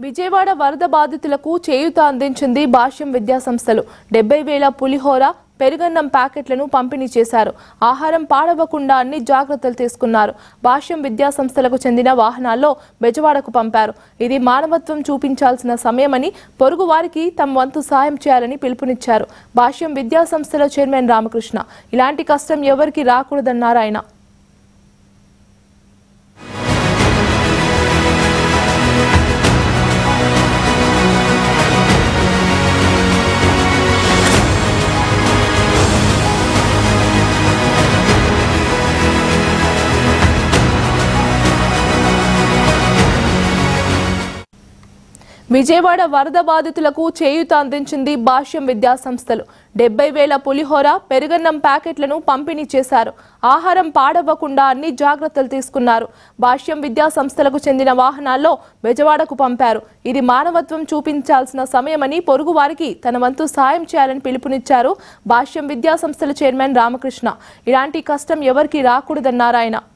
విజయవాడ వరద బాధితులకు చేయూత అందించింది భాష్యం విద్యా సంస్థలు డెబ్బై వేల పులిహోర పెరుగన్నం ప్యాకెట్లను పంపిణీ చేశారు ఆహారం పాడవకుండా అన్ని జాగ్రత్తలు తీసుకున్నారు భాష్యం విద్యా సంస్థలకు చెందిన వాహనాల్లో బెజవాడకు పంపారు ఇది మానవత్వం చూపించాల్సిన సమయమని పొరుగు వారికి తమ వంతు సాయం చేయాలని పిలుపునిచ్చారు భాష్యం విద్యా సంస్థల చైర్మన్ రామకృష్ణ ఇలాంటి కష్టం ఎవరికి రాకూడదన్నారు ఆయన విజయవాడ వరద బాధితులకు చేయూత అందించింది భాష్యం విద్యా సంస్థలు డెబ్బై వేల పులిహోర పెరుగన్నం ప్యాకెట్లను పంపిణీ చేశారు ఆహారం పాడవ్వకుండా అన్ని జాగ్రత్తలు తీసుకున్నారు భాష్యం విద్యా సంస్థలకు చెందిన వాహనాల్లో బెజవాడకు పంపారు ఇది మానవత్వం చూపించాల్సిన సమయమని పొరుగు వారికి తన వంతు సాయం చేయాలని పిలుపునిచ్చారు భాష్యం విద్యా సంస్థల చైర్మన్ రామకృష్ణ ఇలాంటి కష్టం ఎవరికి రాకూడదన్నారు ఆయన